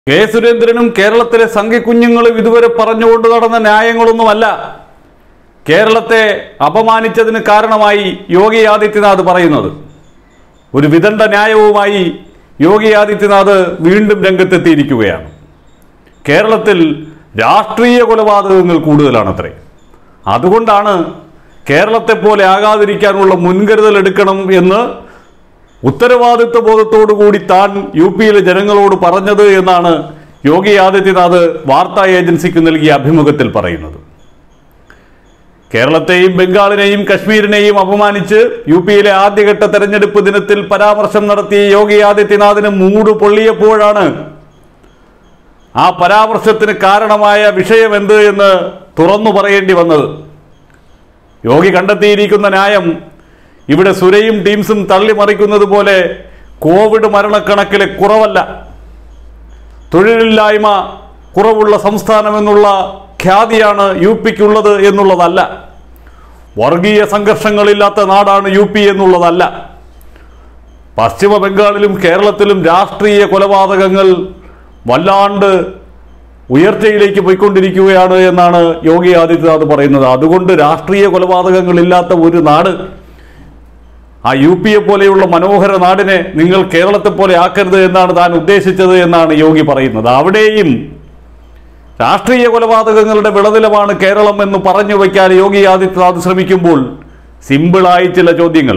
K സുരേന്ദ്രനും കേരളത്തിലെ സംഘിക്കുഞ്ഞുങ്ങളും ഇതുവരെ പറഞ്ഞുകൊണ്ട് നടന്ന ന്യായങ്ങളൊന്നുമല്ല കേരളത്തെ അപമാനിച്ചതിന് കാരണമായി യോഗി ആദിത്യനാഥ് പറയുന്നത് ഒരു വിദണ്ഡ ന്യായവുമായി യോഗി ആദിത്യനാഥ് വീണ്ടും രംഗത്തെത്തിയിരിക്കുകയാണ് കേരളത്തിൽ രാഷ്ട്രീയ കൊലപാതകങ്ങൾ കൂടുതലാണത്രേ അതുകൊണ്ടാണ് കേരളത്തെ പോലെ ആകാതിരിക്കാനുള്ള മുൻകരുതൽ എടുക്കണം എന്ന് ഉത്തരവാദിത്വ ബോധത്തോടു കൂടി താൻ യു പിയിലെ ജനങ്ങളോട് പറഞ്ഞത് എന്നാണ് യോഗി ആദിത്യനാഥ് വാർത്താ ഏജൻസിക്ക് നൽകിയ അഭിമുഖത്തിൽ പറയുന്നത് കേരളത്തെയും ബംഗാളിനെയും കശ്മീരിനെയും അപമാനിച്ച് യു പിയിലെ ആദ്യഘട്ട തെരഞ്ഞെടുപ്പ് ദിനത്തിൽ പരാമർശം നടത്തിയ യോഗി ആദിത്യനാഥിന് മൂട് പൊള്ളിയപ്പോഴാണ് ആ പരാമർശത്തിന് കാരണമായ വിഷയം എന്ത് എന്ന് തുറന്നു പറയേണ്ടി വന്നത് യോഗി കണ്ടെത്തിയിരിക്കുന്ന ന്യായം ഇവിടെ സുരയും ടീംസും തള്ളിമറിക്കുന്നത് പോലെ കോവിഡ് മരണക്കണക്കിലെ കുറവല്ല തൊഴിലില്ലായ്മ കുറവുള്ള സംസ്ഥാനമെന്നുള്ള ഖ്യാതിയാണ് യു പിക്കുള്ളത് എന്നുള്ളതല്ല വർഗീയ സംഘർഷങ്ങളില്ലാത്ത നാടാണ് യു പി എന്നുള്ളതല്ല പശ്ചിമ ബംഗാളിലും കേരളത്തിലും രാഷ്ട്രീയ കൊലപാതകങ്ങൾ വല്ലാണ്ട് ഉയർച്ചയിലേക്ക് പോയിക്കൊണ്ടിരിക്കുകയാണ് എന്നാണ് യോഗി ആദിത്യനാഥ് പറയുന്നത് അതുകൊണ്ട് രാഷ്ട്രീയ കൊലപാതകങ്ങളില്ലാത്ത ഒരു നാട് ആ യു പിയെ പോലെയുള്ള മനോഹര നാടിനെ നിങ്ങൾ കേരളത്തെ പോലെ ആക്കരുത് എന്നാണ് താൻ ഉദ്ദേശിച്ചത് എന്നാണ് യോഗി പറയുന്നത് അവിടെയും രാഷ്ട്രീയ കൊലപാതകങ്ങളുടെ വിളനിലമാണ് കേരളം എന്ന് പറഞ്ഞു വയ്ക്കാൻ യോഗി ആദിത്യനാഥ് ശ്രമിക്കുമ്പോൾ സിമ്പിളായി ചില ചോദ്യങ്ങൾ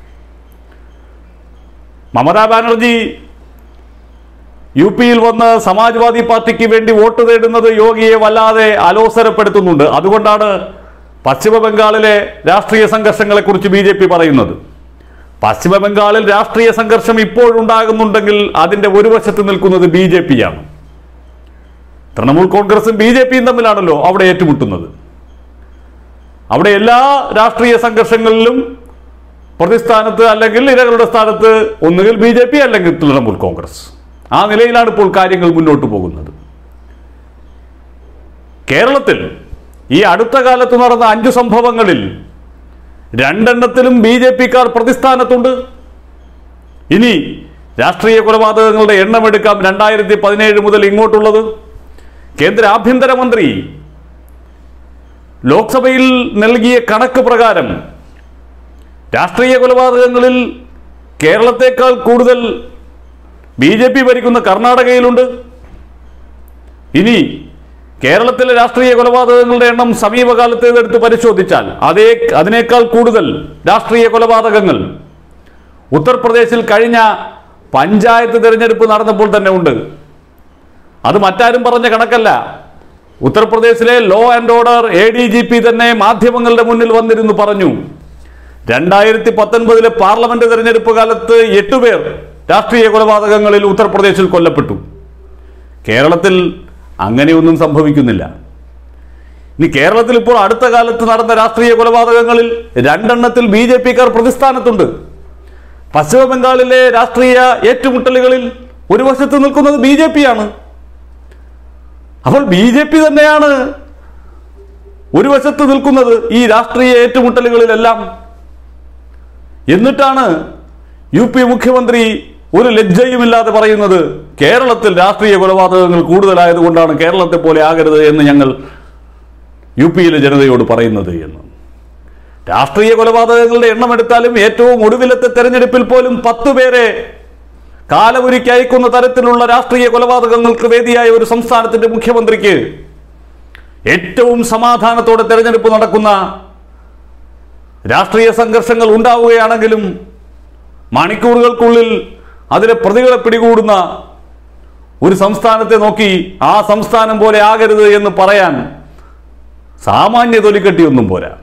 മമതാ ബാനർജി യു പിയിൽ വന്ന് സമാജ്വാദി പാർട്ടിക്ക് വേണ്ടി വോട്ട് തേടുന്നത് യോഗിയെ വല്ലാതെ അലോസരപ്പെടുത്തുന്നുണ്ട് അതുകൊണ്ടാണ് പശ്ചിമ ബംഗാളിലെ രാഷ്ട്രീയ സംഘർഷങ്ങളെക്കുറിച്ച് ബി ജെ പി പറയുന്നത് പശ്ചിമ ബംഗാളിൽ രാഷ്ട്രീയ സംഘർഷം ഇപ്പോഴുണ്ടാകുന്നുണ്ടെങ്കിൽ അതിന്റെ ഒരു വശത്ത് നിൽക്കുന്നത് ബി ജെ പി ആണ് തൃണമൂൽ കോൺഗ്രസും ബി ജെ പിയും തമ്മിലാണല്ലോ അവിടെ ഏറ്റുമുട്ടുന്നത് അവിടെ എല്ലാ രാഷ്ട്രീയ സംഘർഷങ്ങളിലും പ്രതിസ്ഥാനത്ത് അല്ലെങ്കിൽ ഇരകളുടെ സ്ഥാനത്ത് ഒന്നുകിൽ ബി ജെ പി അല്ലെങ്കിൽ തൃണമൂൽ കോൺഗ്രസ് ആ നിലയിലാണ് ഇപ്പോൾ കാര്യങ്ങൾ മുന്നോട്ട് പോകുന്നത് കേരളത്തിൽ ഈ അടുത്ത കാലത്ത് നടന്ന അഞ്ചു സംഭവങ്ങളിൽ രണ്ടെണ്ണത്തിലും ബി ജെ പിക്കാർ പ്രതിസ്ഥാനത്തുണ്ട് ഇനി രാഷ്ട്രീയ കൊലപാതകങ്ങളുടെ എണ്ണമെടുക്കാം രണ്ടായിരത്തി പതിനേഴ് മുതൽ ഇങ്ങോട്ടുള്ളത് കേന്ദ്ര ആഭ്യന്തരമന്ത്രി ലോക്സഭയിൽ നൽകിയ കണക്ക് പ്രകാരം രാഷ്ട്രീയ കൊലപാതകങ്ങളിൽ കേരളത്തെക്കാൾ കൂടുതൽ ബി ജെ പി ഭരിക്കുന്ന കർണാടകയിലുണ്ട് ഇനി കേരളത്തിലെ രാഷ്ട്രീയ കൊലപാതകങ്ങളുടെ എണ്ണം സമീപകാലത്തേതെടുത്ത് പരിശോധിച്ചാൽ അതേ അതിനേക്കാൾ കൂടുതൽ രാഷ്ട്രീയ കൊലപാതകങ്ങൾ ഉത്തർപ്രദേശിൽ കഴിഞ്ഞ പഞ്ചായത്ത് തിരഞ്ഞെടുപ്പ് നടന്നപ്പോൾ തന്നെ ഉണ്ട് അത് മറ്റാരും പറഞ്ഞ കണക്കല്ല ഉത്തർപ്രദേശിലെ law and order A D G P തന്നെ മാധ്യമങ്ങളുടെ മുന്നിൽ വന്നിരുന്നു പറഞ്ഞു രണ്ടായിരത്തി പത്തൊൻപതിലെ പാർലമെന്റ് തെരഞ്ഞെടുപ്പ് കാലത്ത് എട്ടുപേർ രാഷ്ട്രീയ കൊലപാതകങ്ങളിൽ ഉത്തർപ്രദേശിൽ കൊല്ലപ്പെട്ടു കേരളത്തിൽ അങ്ങനെയൊന്നും സംഭവിക്കുന്നില്ല ഇനി കേരളത്തിൽ ഇപ്പോൾ അടുത്ത കാലത്ത് നടന്ന രാഷ്ട്രീയ കൊലപാതകങ്ങളിൽ രണ്ടെണ്ണത്തിൽ ബി ജെ പിക്കാർ പ്രതിസ്ഥാനത്തുണ്ട് പശ്ചിമ ബംഗാളിലെ രാഷ്ട്രീയ ഏറ്റുമുട്ടലുകളിൽ ഒരു വശത്ത് നിൽക്കുന്നത് ബി ജെ പി ആണ് അപ്പോൾ ബി ജെ പി തന്നെയാണ് ഒരു വശത്ത് നിൽക്കുന്നത് ഈ രാഷ്ട്രീയ ഏറ്റുമുട്ടലുകളിലെല്ലാം എന്നിട്ടാണ് യു പി മുഖ്യമന്ത്രി ഒരു ലജ്ജയുമില്ലാതെ പറയുന്നത് കേരളത്തിൽ രാഷ്ട്രീയ കൊലപാതകങ്ങൾ കൂടുതലായതുകൊണ്ടാണ് കേരളത്തെ പോലെ ആകരുത് എന്ന് ഞങ്ങൾ യു പിയിലെ ജനതയോട് പറയുന്നത് എന്ന് രാഷ്ട്രീയ കൊലപാതകങ്ങളുടെ എണ്ണം എടുത്താലും ഏറ്റവും ഒടുവിലത്തെ തെരഞ്ഞെടുപ്പിൽ പോലും പത്ത് പേരെ കാലപുരിക്ക് അയക്കുന്ന തരത്തിലുള്ള രാഷ്ട്രീയ കൊലപാതകങ്ങൾക്ക് വേദിയായ ഒരു സംസ്ഥാനത്തിന്റെ മുഖ്യമന്ത്രിക്ക് ഏറ്റവും സമാധാനത്തോടെ തെരഞ്ഞെടുപ്പ് നടക്കുന്ന രാഷ്ട്രീയ സംഘർഷങ്ങൾ ഉണ്ടാവുകയാണെങ്കിലും മണിക്കൂറുകൾക്കുള്ളിൽ അതിലെ പ്രതികളെ പിടികൂടുന്ന ഒരു സംസ്ഥാനത്തെ നോക്കി ആ സംസ്ഥാനം പോലെ ആകരുത് എന്ന് പറയാൻ സാമാന്യ തൊലിക്കെട്ടിയൊന്നും പോരാ